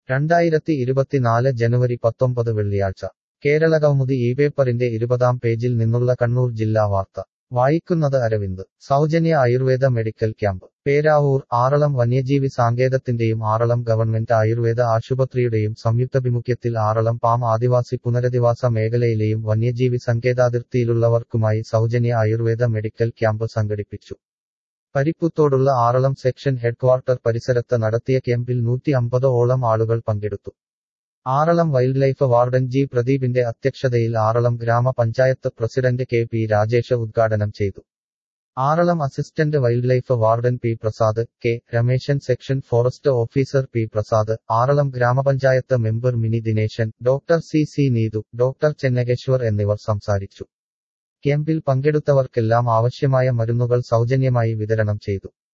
രണ്ടായിരത്തി ഇരുപത്തിനാല് ജനുവരി പത്തൊമ്പത് വെള്ളിയാഴ്ച കേരളകൗമുദി ഈ പേപ്പറിന്റെ ഇരുപതാം പേജിൽ നിന്നുള്ള കണ്ണൂർ ജില്ലാ വാർത്ത വായിക്കുന്നത് അരവിന്ദ് സൗജന്യ ആയുർവേദ മെഡിക്കൽ ക്യാമ്പ് പേരാവൂർ ആറളം വന്യജീവി സാങ്കേതത്തിന്റെയും ആറളം ഗവൺമെന്റ് ആയുർവേദ ആശുപത്രിയുടെയും സംയുക്താഭിമുഖ്യത്തിൽ ആറളം പാം ആദിവാസി പുനരധിവാസ മേഖലയിലെയും വന്യജീവി സങ്കേതാതിർത്തിയിലുള്ളവർക്കുമായി സൗജന്യ ആയുർവേദ മെഡിക്കൽ ക്യാമ്പ് സംഘടിപ്പിച്ചു പരിപ്പുത്തോടുള്ള ആറളം സെക്ഷൻ ഹെഡ്ക്വാർട്ടർ പരിസരത്ത് നടത്തിയ ക്യാമ്പിൽ നൂറ്റി അമ്പത് ഓളം ആളുകൾ പങ്കെടുത്തു Aralam wildlife warden G പ്രദീപിന്റെ അധ്യക്ഷതയിൽ ആറളം ഗ്രാമപഞ്ചായത്ത് പ്രസിഡന്റ് കെ പി രാജേഷ് ഉദ്ഘാടനം ചെയ്തു Aralam assistant wildlife warden P Prasad K Rameshan section forest officer P Prasad Aralam ഗ്രാമപഞ്ചായത്ത് member Mini Dineshan doctor C C Neethu doctor Chennakeshwar എന്നിവർ സംസാരിച്ചു ക്യാമ്പിൽ പങ്കെടുത്തവർക്കെല്ലാം ആവശ്യമായ മരുന്നുകൾ സൗജന്യമായി വിതരണം ചെയ്തു